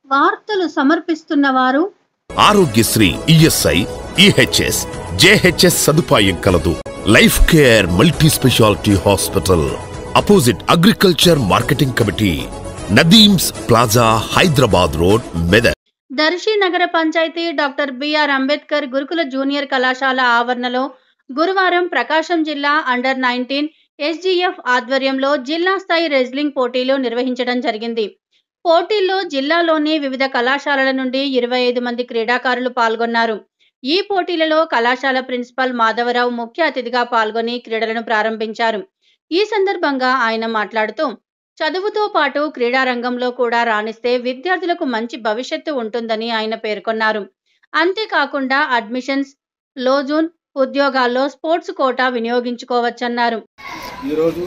వార్తలు సమర్పిస్తున్న వారు ఆరోగ్యశ్రీ ఈఎస్ఐ ఈహెచ్ఎస్ జేహెచ్ఎస్ సదుపాయం కలదు life care multi speciality hospital opposite agriculture marketing committee Nadeem's plaza Hyderabad road Medak Darsi నగర పంచాయతీ డాక్టర్ బిఆర్ అంబేద్కర్ గురుకుల జూనియర్ కళాశాల ఆవరణలో గురువారం ప్రకాశం జిల్లా అండర్ నైన్టీన్ ఎస్జీఎఫ్ ఆధ్వర్యంలో జిల్లా స్థాయి రెజ్లింగ్ పోటీలు నిర్వహించడం జరిగింది పోటీల్లో జిల్లాలోని వివిధ కళాశాలల నుండి ఇరవై ఐదు మంది క్రీడాకారులు పాల్గొన్నారు ఈ పోటీలలో కళాశాల ప్రిన్సిపల్ మాధవరావు ముఖ్య అతిథిగా పాల్గొని క్రీడలను ప్రారంభించారు ఈ సందర్భంగా ఆయన మాట్లాడుతూ చదువుతో పాటు క్రీడా రంగంలో కూడా రాణిస్తే విద్యార్థులకు మంచి భవిష్యత్తు ఉంటుందని ఆయన పేర్కొన్నారు అంతేకాకుండా అడ్మిషన్స్ లోజూన్ ఉద్యోగాల్లో స్పోర్ట్స్ కోటా వినియోగించుకోవచ్చన్నారు ఈరోజు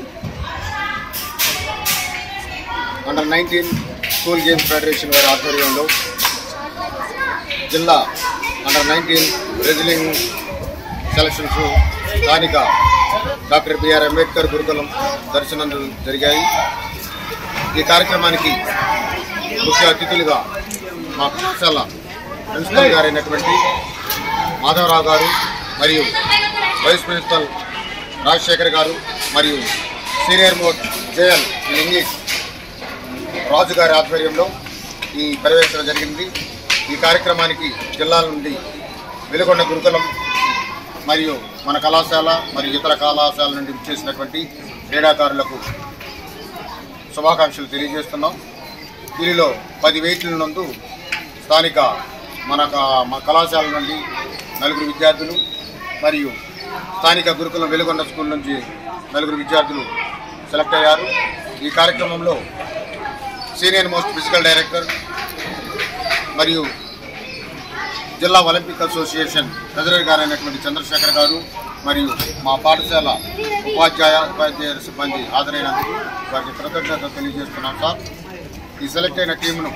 under nineteen school games federation వారి ఆధ్వర్యంలో జిల్లా అండర్ నైన్టీన్ రెజ్లింగ్ సెలక్షన్స్ స్థానిక డాక్టర్ బిఆర్ అంబేద్కర్ గురుకులం దర్శనందు జరిగాయి ఈ కార్యక్రమానికి ముఖ్య అతిథులుగా మా పాఠశాల ప్రిన్సిపల్ గారైనటువంటి మాధవరావు గారు మరియు వైస్ ప్రిన్సిపల్ రాజశేఖర్ గారు మరియు senior most JL in English Raju గారి ఆధ్వర్యంలో ఈ పర్యవేక్షణ జరిగింది ఈ కార్యక్రమానికి జిల్లాల నుండి వెలుగొండ గురుకులం మరియు మన కళాశాల మరియు ఇతర కళాశాల నుండి చేసినటువంటి క్రీడాకారులకు శుభాకాంక్షలు తెలియజేస్తున్నాం దీనిలో పది వెయిట్ల నందు స్థానిక మన క- మా కళాశాల నుండి నలుగురు విద్యార్థులు మరియు స్థానిక గురుకులం వెలుగొండ స్కూల్ నుంచి నలుగురు విద్యార్థులు సెలెక్ట్ అయ్యారు ఈ కార్యక్రమంలో సీనియర్ మోస్ట్ ఫిజికల్ డైరెక్టర్ మరియు జిల్లా ఒలింపిక్ అసోసియేషన్ ట్రెజరర్ గారైనటువంటి చంద్రశేఖర్ గారు మరియు మా పాఠశాల ఉపాధ్యాయ ఉపాధ్యాయ సిబ్బంది హాజరైనందుకు వారికి కృతజ్ఞత తెలియజేస్తున్నాం సార్ ఈ సెలెక్ట్ అయిన టీమును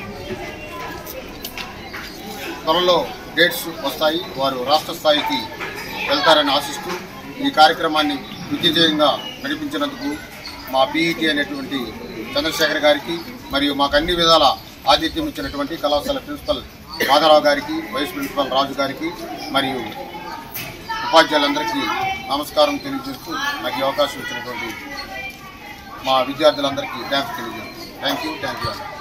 త్వరలో డేట్స్ వస్తాయి వారు రాష్ట్ర స్థాయికి వెళ్తారని ఆశిస్తూ ఈ కార్యక్రమాన్ని విజయజయంగా నడిపించినందుకు మా పీఈటీ అనేటువంటి చంద్రశేఖర్ గారికి మరియు మాకు అన్ని విధాల ఆతిథ్యం ఇచ్చినటువంటి కళాశాల ప్రిన్సిపల్ మాధవరావు గారికి వైస్ ప్రిన్సిపల్ రాజు గారికి మరియు ఉపాధ్యాయులందరికీ నమస్కారం తెలియజేస్తూ నాకు ఈ అవకాశం ఇచ్చినటువంటి మా విద్యార్థులందరికీ థ్యాంక్స్ తెలియజేస్తాను థ్యాంక్ యూ థ్యాంక్ యూ